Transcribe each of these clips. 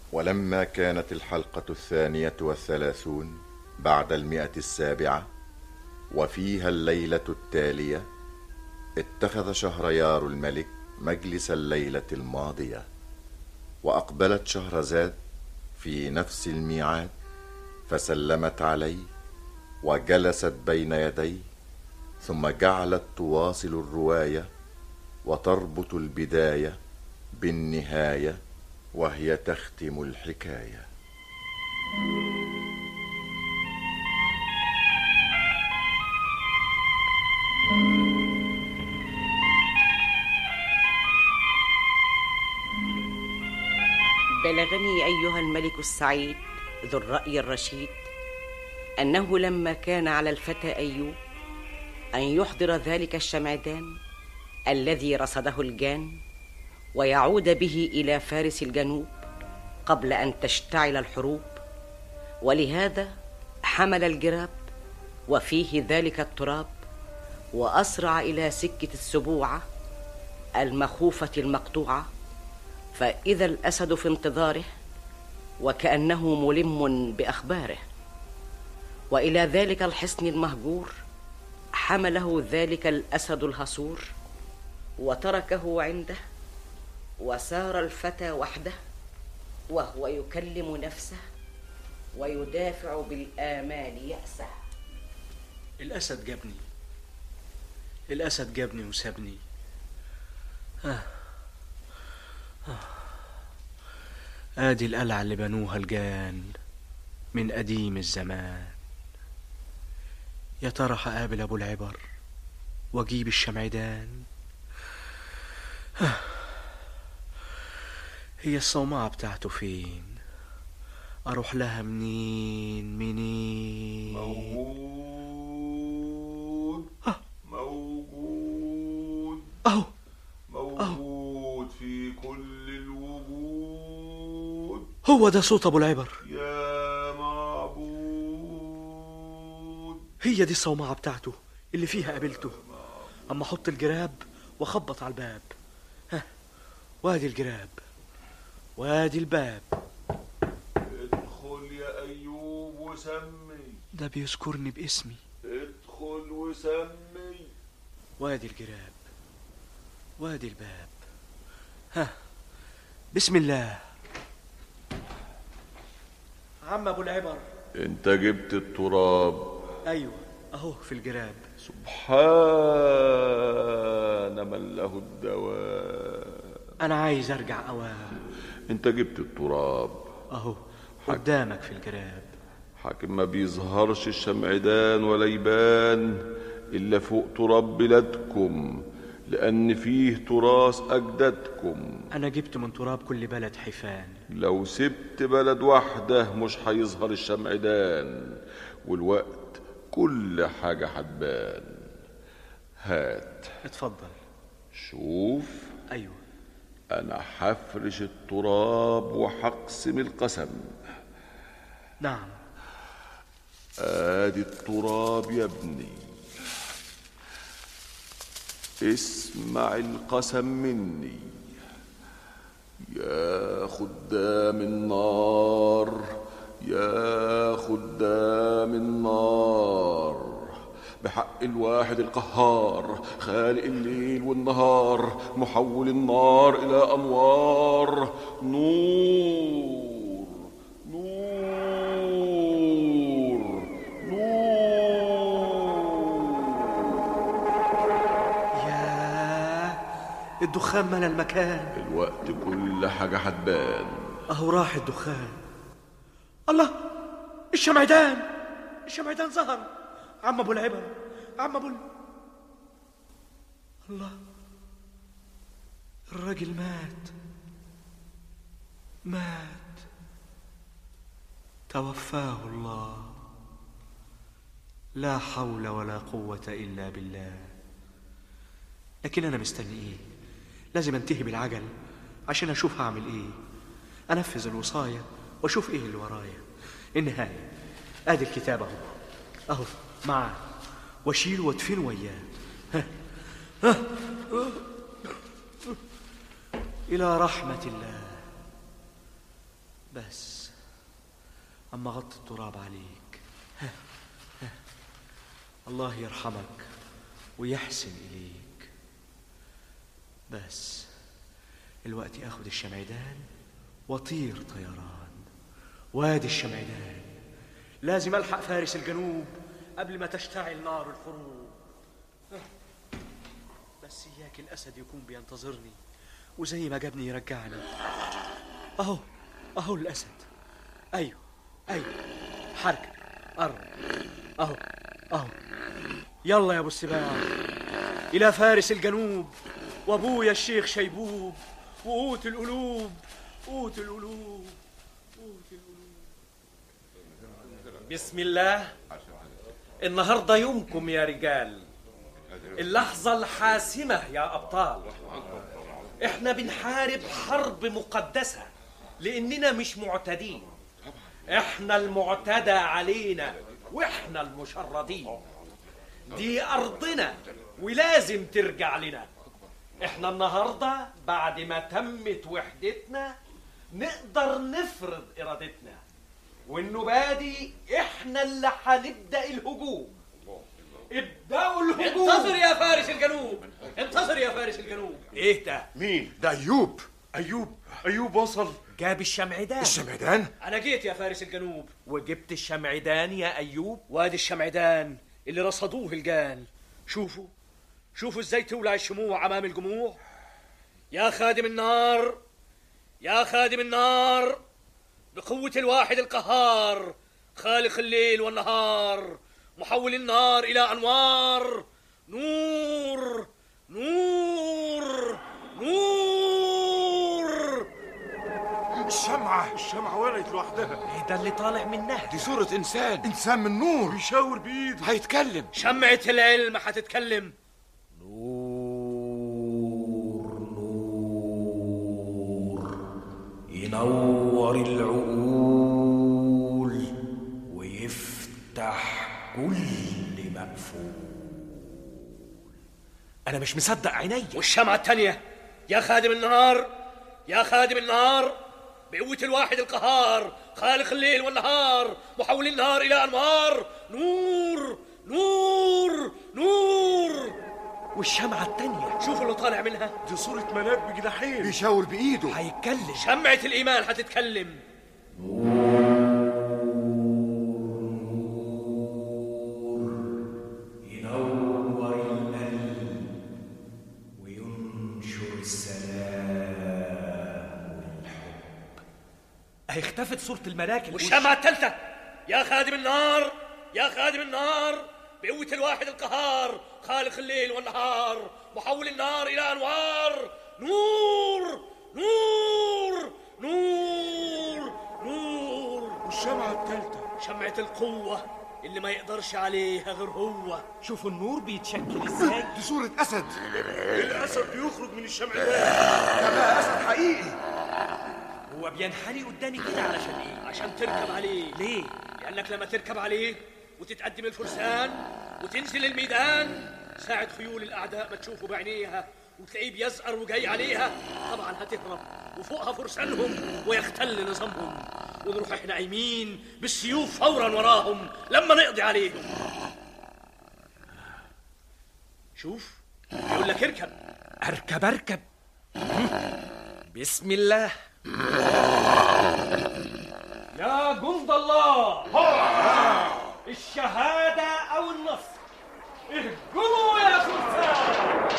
ولما كانت الحلقة الثانية والثلاثون بعد المئة السابعة وفيها الليلة التالية اتخذ شهريار الملك مجلس الليلة الماضية وأقبلت شهرزاد في نفس الميعاد فسلمت عليه وجلست بين يديه ثم جعلت تواصل الروايه وتربط البدايه بالنهايه وهي تختم الحكايه بلغني ايها الملك السعيد ذو الراي الرشيد انه لما كان على الفتى ايوب ان يحضر ذلك الشمعدان الذي رصده الجان ويعود به الى فارس الجنوب قبل ان تشتعل الحروب ولهذا حمل الجراب وفيه ذلك التراب واسرع الى سكه السبوعه المخوفه المقطوعه فاذا الاسد في انتظاره وكانه ملم باخباره والى ذلك الحصن المهجور حمله ذلك الاسد الهصور وتركه عنده وسار الفتى وحده وهو يكلم نفسه ويدافع بالامال ياسه الأسد جابني الأسد جابني وسابني آه. آه. آدي القلعة اللي بنوها الجان من قديم الزمان يا ترى هقابل أبو العبر وأجيب الشمعدان آه. هي الصومعة بتاعته فين أروح لها منين منين موجود موجود أهو موجود في كل الوجود هو ده صوت أبو العبر يا معبود هي دي الصومعة بتاعته اللي فيها قابلته أما أحط الجراب وأخبط على الباب ها وادي الجراب وادي الباب ادخل يا ايوب وسمي ده بيذكرني باسمي ادخل وسمي وادي الجراب وادي الباب ها بسم الله عم ابو العبر انت جبت التراب ايوه اهو في الجراب سبحان من له الدوام انا عايز ارجع اوام انت جبت التراب اهو قدامك في الجراب حاكم ما بيظهرش الشمعدان ولا يبان إلا فوق تراب بلادكم لأن فيه تراث أجدادكم انا جبت من تراب كل بلد حفان لو سبت بلد واحدة مش هيظهر الشمعدان والوقت كل حاجة هتبان هات اتفضل شوف ايوه أنا هفرش التراب وهقسم القسم نعم ادي التراب يا ابني اسمع القسم مني يا خدام النار يا خدام النار بحق الواحد القهار خالق الليل والنهار محول النار إلى أنوار نور نور نور ياه الدخان ملا المكان الوقت كل حاجة هتبان اهو راح الدخان الله الشمعدان الشمعدان ظهر عم ابو العبر عم ابو ال- الله الراجل مات مات توفاه الله لا حول ولا قوة إلا بالله لكن أنا مستني إيه لازم أنتهي بالعجل عشان أشوف هعمل إيه أنفذ الوصاية وأشوف إيه اللي ورايا النهاية آدي الكتاب أهو أهو معاه وأشيله وأدفنه وياه ها. ها. إلى رحمة الله بس أما غط التراب عليك ها ها الله يرحمك ويحسن إليك بس الوقت أخد الشمعدان وطير طيران وادي الشمعدان لازم ألحق فارس الجنوب قبل ما تشتعل نار الحروب بس إياك الأسد يكون بينتظرني وزي ما جابني يرجعني أهو أهو الأسد أيوه أيوه حركة قرب أهو أهو يلا يا أبو السباع إلى فارس الجنوب وأبويا الشيخ شيبوب وقوت القلوب قوت القلوب قوت القلوب بسم الله النهارده يومكم يا رجال اللحظة الحاسمة يا أبطال احنا بنحارب حرب مقدسة لأننا مش معتدين احنا المعتدى علينا واحنا المشردين دي أرضنا ولازم ترجع لنا احنا النهاردة بعد ما تمت وحدتنا نقدر نفرض إرادتنا والنبادي احنا اللي هنبدأ الهجوم ابدأوا الهجوم انتظر يا فارس الجنوب انتظر يا فارس الجنوب ايه ده مين؟ ده أيوب أيوب أيوب وصل جاب الشمعدان الشمعدان انا جيت يا فارس الجنوب وجبت الشمعدان يا أيوب وادي الشمعدان اللي رصدوه الجان شوفوا شوفوا ازاي تولع الشموع امام الجموع يا خادم النار يا خادم النار بقوة الواحد القهار خالق الليل والنهار محول النار إلى أنوار نور نور نور الشمعة الشمعة ولعت لوحدها ايه ده اللي طالع منها دي صورة إنسان إنسان من نور بيشاور بإيده هيتكلم شمعة العلم هتتكلم ينور العقول ويفتح كل مقفول انا مش مصدق عيني والشمعة التانية يا خادم النهار يا خادم النهار بقوة الواحد القهار خالق الليل والنهار محول النهار إلى أنوار نور نور نور والشمعة التانية شوفوا اللي طالع منها دي صورة ملاك بجناحين بيشاور بإيده هيتكلم شمعة الإيمان هتتكلم ينور القلب وينشر السلام والحب هيختفت صورة الملاك والشمعة الثالثة يا خادم النار يا خادم النار بقوة الواحد القهار خالق الليل والنهار محول النار إلى أنوار نور نور نور نور والشمعة التالتة شمعة القوة اللي ما يقدرش عليها غير هو شوفوا النور بيتشكل ازاي دي صورة أسد الأسد بيخرج من الشمعدان ده بقى أسد حقيقي هو بينحني قدامي كده علشان ايه عشان تركب عليه ليه لأنك لما تركب عليه وتتقدم الفرسان وتنزل الميدان ساعة خيول الأعداء ما تشوفه بعينيها وتلاقيه بيزقر وجاي عليها طبعا هتهرب وفوقها فرسانهم ويختل نظامهم ونروح احنا قايمين بالسيوف فورا وراهم لما نقضي عليهم شوف يقول لك اركب اركب اركب بسم الله يا جند الله الشهادة أو النصر اهجموا يا فرسان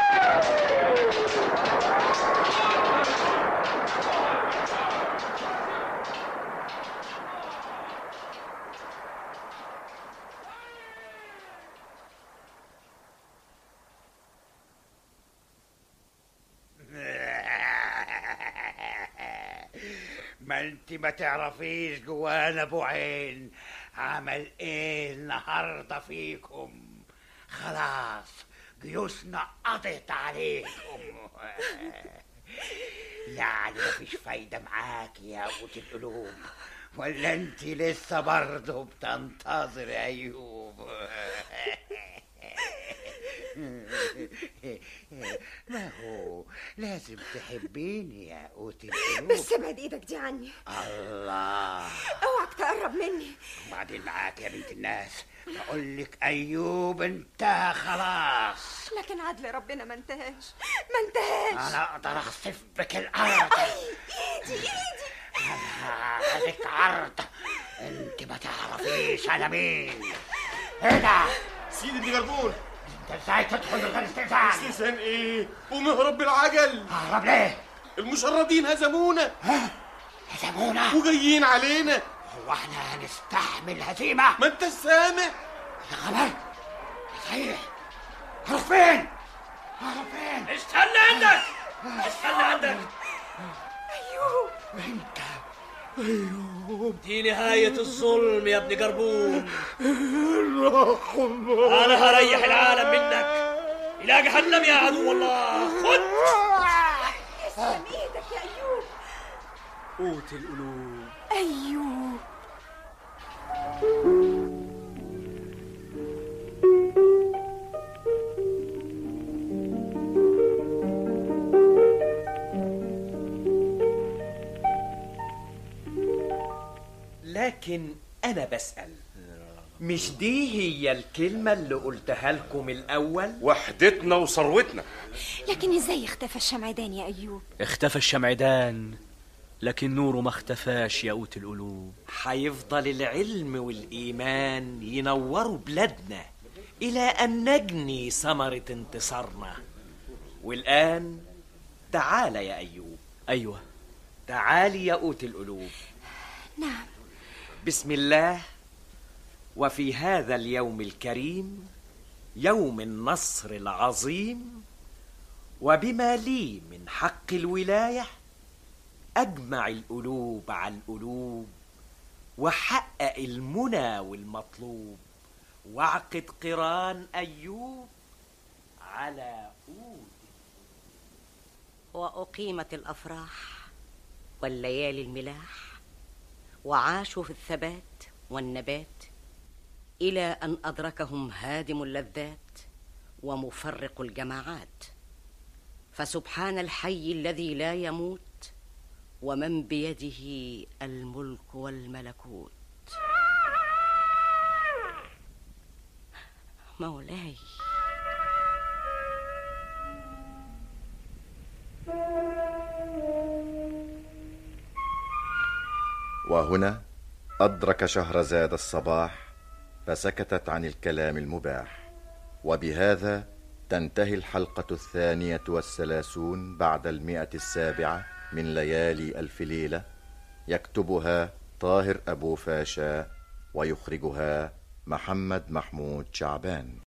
ما انت ما تعرفيش جوانا ابو عين عمل ايه النهارده فيكم خلاص جيوشنا قضت عليكم يعني مفيش فايدة معاك يا قوت القلوب ولا انت لسه برضه بتنتظر ايوب ما هو لازم تحبيني يا قوت القلوب بس ابعد ايدك دي عني الله اوعك تقرب مني وبعدين معاك يا بنت الناس بقول لك ايوب انتهى خلاص لكن عدل ربنا ما انتهاش ما انتهاش انا اقدر اخسف بك الارض ايدي ايدي هذيك عرض انت ما تعرفيش انا مين ايه ده سيدي ابن جربون انت ازاي تدخل من غير استئذان استئذان ايه ومهرب بالعجل هرب ليه المشردين هزمونا هزمونا وجايين علينا هو احنا هنستحمل هزيمه ما انت سامع يا خبر صحيح هروح فين هروح فين استنى عندك استنى عندك ايوه انت دي نهاية الظلم يا ابن قربون أنا هريح العالم منك إلى جهنم يا عدو الله خد اسلم ايدك يا ايوب قوت القلوب ايوب لكن أنا بسأل مش دي هي الكلمة اللي قلتها لكم الأول؟ وحدتنا وثروتنا لكن ازاي اختفى الشمعدان يا ايوب اختفى الشمعدان لكن نوره ما اختفاش يا قوت القلوب هيفضل العلم والإيمان ينوروا بلادنا إلى أن نجني ثمرة انتصارنا والآن تعال يا أيوب ايوه تعالي يا قوت القلوب نعم بسم الله وفي هذا اليوم الكريم يوم النصر العظيم وبما لي من حق الولايه اجمع القلوب على القلوب وحقق المنى والمطلوب واعقد قران ايوب على أود واقيمت الافراح والليالي الملاح وعاشوا في الثبات والنبات الى ان ادركهم هادم اللذات ومفرق الجماعات فسبحان الحي الذي لا يموت ومن بيده الملك والملكوت مولاي وهنا أدرك شهرزاد الصباح فسكتت عن الكلام المباح وبهذا تنتهي الحلقة الثانية والثلاثون بعد المئة السابعة من ليالي ألف ليلة يكتبها طاهر أبو فاشا ويخرجها محمد محمود شعبان